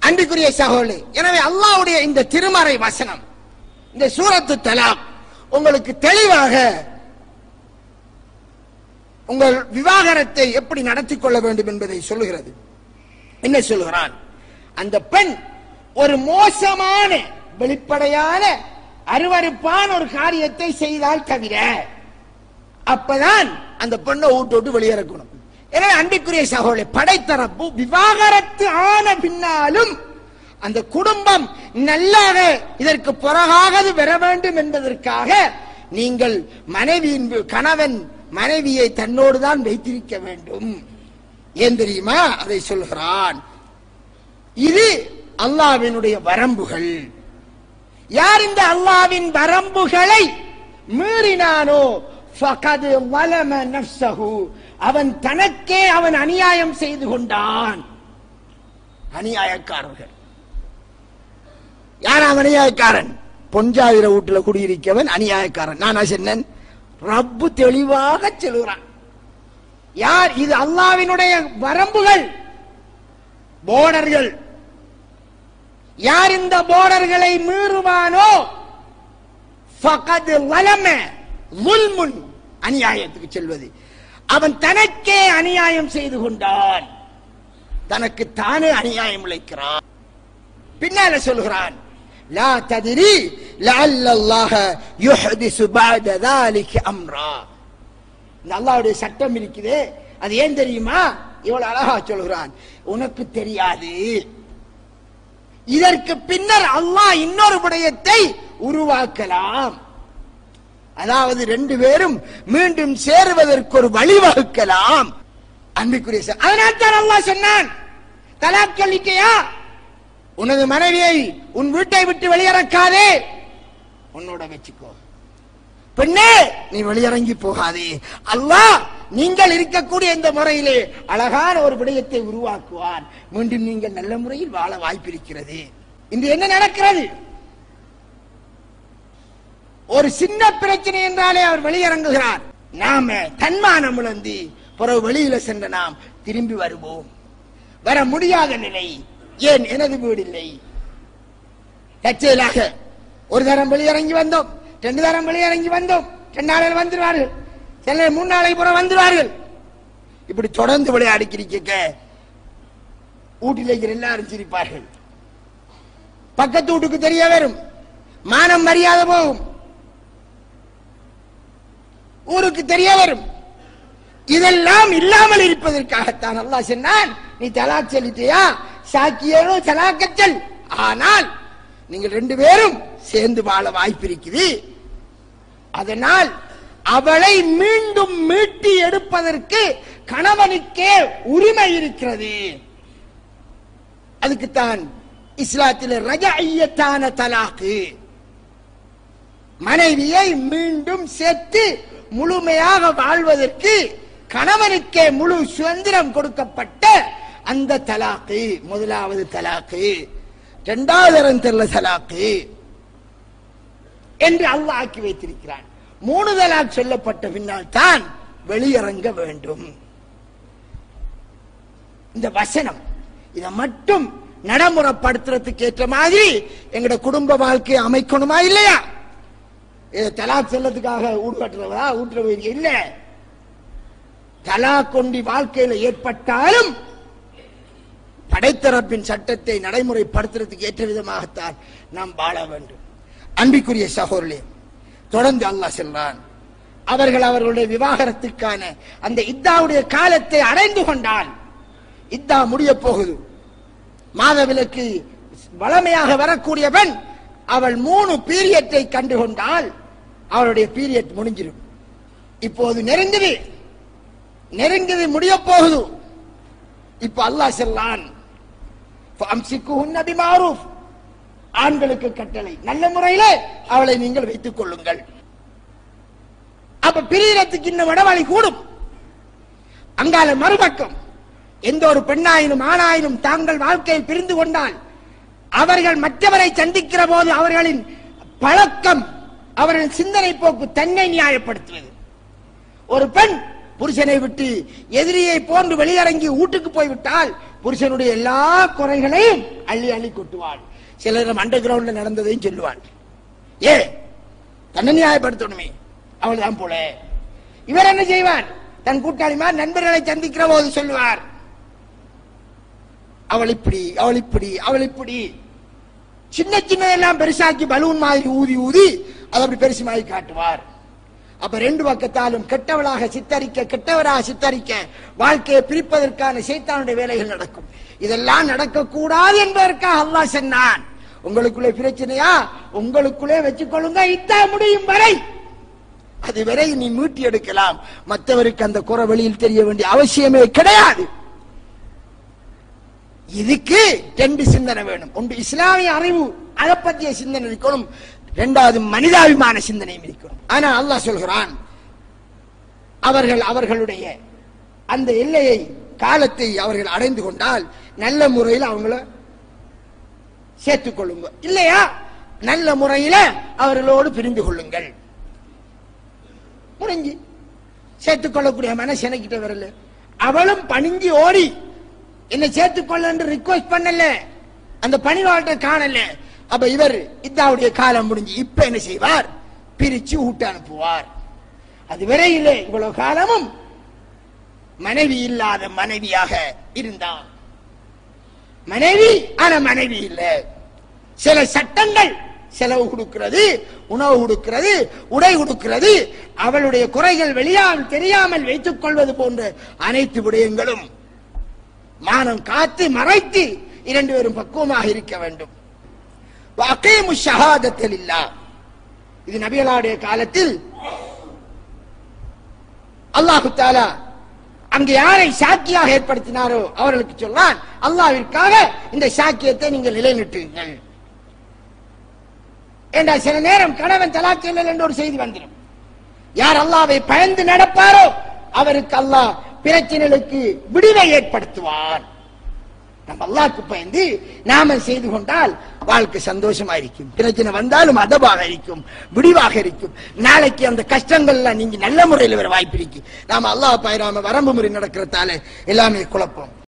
அன்பிற்குரிய சகோதரி எனவே அல்லாஹ்வுடைய இந்த திருமறை வசனம் இந்த சூரத்து தலாக் உங்களுக்கு தெளிவாக உங்கள் விவாகரத்தை எப்படி நடத்திக் கொள்ள வேண்டும் என்பதை சொல்லுகிறது என்ன சொல்லுகிறான் அந்த பெண் ஒரு மோசமான வெளிப்படையான அருவருப்பான ஒரு காரியத்தை செய்தால் தவிர அப்பதான் அந்த பெண்ணை வீட்டு விட்டு வெளியேறக்கணும் எனவே அன்பிற்குரிய சகோதரி படைத்தரப்பு விவாகரத்து ஆன பின்னாலும் அந்த குடும்பம் நல்லாக இதற்கு பிறகாக பெற வேண்டும் என்பதற்காக நீங்கள் மனைவியின் கணவன் மனைவியை தன்னோடு தான் வைத்திருக்க வேண்டும் ஏன் தெரியுமா அதை சொல்கிறான் இது அல்லாவினுடைய வரம்புகள் யார் இந்த அல்லாவின் வரம்புகளை மீறினானோ ஃபகது வலம நஃப்ஸஹு அவன் தனக்கே அவன் அநியாயம் செய்து கொண்டான் அநியாயக்காரர்கள் யார் அவன் அநியாயக்காரன் பொஞ்சாதிர வீட்டுல குடியிருக்கவன் அநியாயக்காரன் நான் சொன்னேன் ரப்பு தெளிவாக சொல்லுகிறான் யார் இது அல்லாவினுடைய வரம்புகள் போர்டர்கள் யார் இந்த போர்டர்களை மீறுவானோ ஃபகது வலம ظلم அநியாயத்துக்கு செல்வது அவன் தனக்கே அநியாயம் செய்து கொண்டான் தனக்கு தானே அநியாயம் இழைக்கிறான் பின்னால சொல்கிறான் லா ததிரி لعل الله يحدث بعد ذلك امرا இந்த அல்லாஹ்வுடைய சட்டம் இருக்குது அது ஏன் தெரியுமா இவ்வளவு அழகா சொல்கிறான் உனக்கு தெரியாது இதற்கு பின்னர் அல்லாஹ் இன்னொரு விடயத்தை உருவாக்கலாம் அதாவது ரெண்டு பேரும் மீண்டும் சேருவதற்கு ஒரு வழிவகுக்கலாம் அன்புக்குரிய சார் அதனால் தான் அல்லாஹ் சொன்னான் தலாக் சொல்லிக்கையா உனது மனைவியை உன் வீட்டை விட்டு வெளியிறக்காதே உன்னோட வச்சுக்கோ பெண்ணே நீ வெளியிறங்கி போகாதே அல்லாஹ் நீங்கள் இருக்கக்கூடிய இந்த முறையிலே அழகான ஒரு விடயத்தை உருவாக்குவான் மீண்டும் நீங்கள் நல்ல முறையில் வாழ வாய்ப்பிருக்கிறது இன்று என்ன நடக்கிறது ஒரு சின்ன பிரச்சனை என்றாலே அவர் வெளியிறங்குகிறார் நாம தன்மானம் இழந்து பிறகு வெளியில சென்ற நாம் திரும்பி வருவோம் வர முடியாத நிலை ஏன் எனது வீடு இல்லை தற்செயலாக ஒரு தரம் வெளியிறங்கி வந்தோம் ரெண்டு தரம் வெளியிறங்கி வந்தோம் ரெண்டு நாளில் வந்துடுவார்கள் சில மூணு நாளைக்கு புறம் வந்துடுவார்கள் இப்படி தொடர்ந்து விளையாடிக்கிறீங்க வீட்டில் இருக்கிற எல்லாரும் சிரிப்பார்கள் பக்கத்து வீட்டுக்கு தெரிய வரும் மானம் மரியாதை போகும் ஊருக்கு தெரிய வரும் இதெல்லாம் இல்லாமல் இருப்பதற்காகத்தான் அல்லாஹ் சொன்னான் நீ தலாக் சொல்லிட்டியா சாக்கியோ தலாக்கச்சல் ஆனால் நீங்கள் ரெண்டு பேரும் சேர்ந்து வாழ வாய்ப்பு இருக்குது அதனால் அவளை மீண்டும் மீட்டி எடுப்பதற்கு கணவனுக்கே உரிமை இருக்கிறது அதுக்குத்தான் இஸ்லாத்தில் ரஜஐயத்தான தலாக்கு மனைவியை மீண்டும் சேர்த்து முழுமையாக வாழ்வதற்கு கணவனுக்கே முழு சுதந்திரம் கொடுக்கப்பட்ட அந்த தலாக்கு முதலாவது தலாக்கு இரண்டாவது தரந்தர தலாக்கு என்று அல்லாஹ் ஆக்கி வைத்திருக்கிறான் மூணு தலாக் சொல்லப்பட்ட பின்னால் தான் வெளியிறங்க வேண்டும் இந்த வசனம் இதை மட்டும் நடைமுறைப்படுத்துறதுக்கு ஏற்ற மாதிரி எங்கட குடும்ப வாழ்க்கையை அமைக்கணுமா இல்லையா இது தலாக் செல்லத்துக்காக ஊடுகட்டுறதா ஊட்டுற வேண்டிய இல்ல தலாக் கொண்டி வாழ்க்கையில ஏற்பட்டாலும் படைத்தரப்பின் சட்டத்தை நடைமுறைப்படுத்துறதுக்கு ஏற்ற விதமாகத்தான் நாம் வாழ வேண்டும் அன்பிக்குரிய சகோதரே தொடர்ந்து அல்லாஹ் செல்றான் அவர்கள் அவர்களுடைய விவாகரத்துக்கான அந்த இத்தாவுடைய காலத்தை அடைந்து கொண்டால் இத்தா முடிய போகுது மாதவிலக்கு வளமையாக வரக்கூடிய பெண் அவள் மூணு பீரியட்டை கண்டு கொண்டால் அவளுடைய பீரியட் முடிஞ்சிடும் இப்போது நெருங்குது நெருங்குது முடிய போகுது இப்ப அல்லாஹ் செல்லான் பிமாரூஃப் ஆண்களுக்கு கட்டளை நல்ல முறையில அவளை நீங்கள் வைத்துக் கொள்ளுங்கள் அப்ப பிரியறதுக்கு இன்னும் இடவழி கூடும் அங்கால மறுபக்கம் எந்த ஒரு பெண்ணாயினும் ஆணாயினும் தாங்கள் வாழ்க்கையில் பிரிந்து கொண்டால் அவர்கள் மற்றவரை சந்திக்கிற போது அவர்களின் பழக்கம் அவர்களின் சிந்தனை போக்கு தன்னை நியாயப்படுத்துவது ஒரு பெண் புருஷனை விட்டு எதிரியை போன்று வெளியிறங்கி வீட்டுக்கு போய்விட்டால் புருஷனுடைய எல்லா குறைகளையும் அள்ளி அள்ளி கொட்டுவாள் சிலர் அண்டர் கிரவுண்ட்ல நடந்ததையும் சொல்லுவாள் ஏ தன்னை நியாயப்படுத்தணுமே அவள் தான் போல இவர் என்ன செய்வார் தன் கூட்டாளிமார் நண்பர்களை சந்திக்கிற போது சொல்லுவார் அவள் இப்படி அவள் இப்படி அவள் இப்படி சின்ன சின்னதெல்லாம் பெருசாக்கி பலூன் மாதிரி ஊதி ஊதி அதை அப்படி பெருசு மாதிரி காட்டுவார் அப்ப ரெண்டு பக்கத்தாலும் கெட்டவளாக சித்தரிக்க கெட்டவராக சித்தரிக்க வாழ்க்கையை பிரிப்பதற்கான சைத்தானுடைய வேலைகள் நடக்கும் இதெல்லாம் நடக்கக்கூடாது என்பதற்காக அல்லாஹ் சொன்னான் உங்களுக்குள்ளே பிரச்சனையா உங்களுக்குள்ளே வச்சுக்கொள்ளுங்க இத்தா முடியும் வரை அதுவரை நீ மீட்டி எடுக்கலாம் மற்றவருக்கு அந்த குறை வெளியில் தெரிய வேண்டிய அவசியமே கிடையாது இதுக்கு ரெண்டு சிந்தனை வேணும் ஒன்று இஸ்லாமிய அறிவு அதை பற்றிய சிந்தனை இருக்கணும் இரண்டாவது மனிதாபிமான சிந்தனையும் இருக்கணும் ஆனா அல்லாஹ் சொல்கிறான் அவர்கள் அவர்களுடைய அந்த எல்லையை காலத்தை அவர்கள் அடைந்து கொண்டால் நல்ல முறையில் அவங்கள சேர்த்துக் கொள்ளுங்க இல்லையா நல்ல முறையில அவர்களோடு பிரிந்து கொள்ளுங்கள் முடிஞ்சு சேர்த்துக் கொள்ளக்கூடிய மனசு எனக்கிட்ட வரல அவளும் பணிஞ்சு ஓடி என்ன சேர்த்துக்கொள்ள என்று ரிக்வஸ்ட் பண்ணல அந்த பணிவாளத்தை காணல அப்ப இவர் இதாவுடைய காலம் முடிஞ்சு இப்ப என்ன செய்வார் பிரிச்சு ஊட்ட அனுப்புவார் அது வரையிலே இவ்வளவு காலமும் மனைவி இல்லாத மனைவியாக இருந்தார் மனைவி ஆனா மனைவி இல்ல சில சட்டங்கள் செலவு கொடுக்கிறது உணவு கொடுக்கிறது உடை கொடுக்கிறது அவளுடைய குறைகள் வெளியாமல் தெரியாமல் வைத்துக் கொள்வது போன்ற அனைத்து விடயங்களும் மானம் காத்து மறைத்து இரண்டு பேரும் பக்குவமாக இருக்க வேண்டும் வகீமு ஷஹாதத்தில் இல்லா இது நபிகளாருடைய காலத்தில் அல்லாஹு தாலா அங்கே யாரை சாக்கியாக ஏற்படுத்தினாரோ அவர்களுக்கு சொன்னான் அல்லாவிற்காக இந்த சாக்கியத்தை நீங்கள் நிலைநிட்டுங்கள் ஏண்டா சில நேரம் கணவன் தலாக் சொல்லல் என்று ஒரு செய்தி வந்துடும் யார் அல்லாவை பயந்து நடப்பாரோ அவருக்கு அல்லாஹ் பிரச்சனைகளுக்கு விடுவை ஏற்படுத்துவார் நம்ம அல்லாஹ்க்கு பயந்து நாம செய்து கொண்டால் வாழ்க்கை சந்தோஷமா இருக்கும் பிரச்சனை வந்தாலும் அதபாக இருக்கும் விடிவாக இருக்கும் நாளைக்கு அந்த கஷ்டங்கள்ல நீங்க நல்ல முறையில் வர வாய்ப்பு இருக்கு நாம அல்லாஹ் பாயிராம வரம்பு முறை நடக்கிறதால எல்லாமே குழப்பம்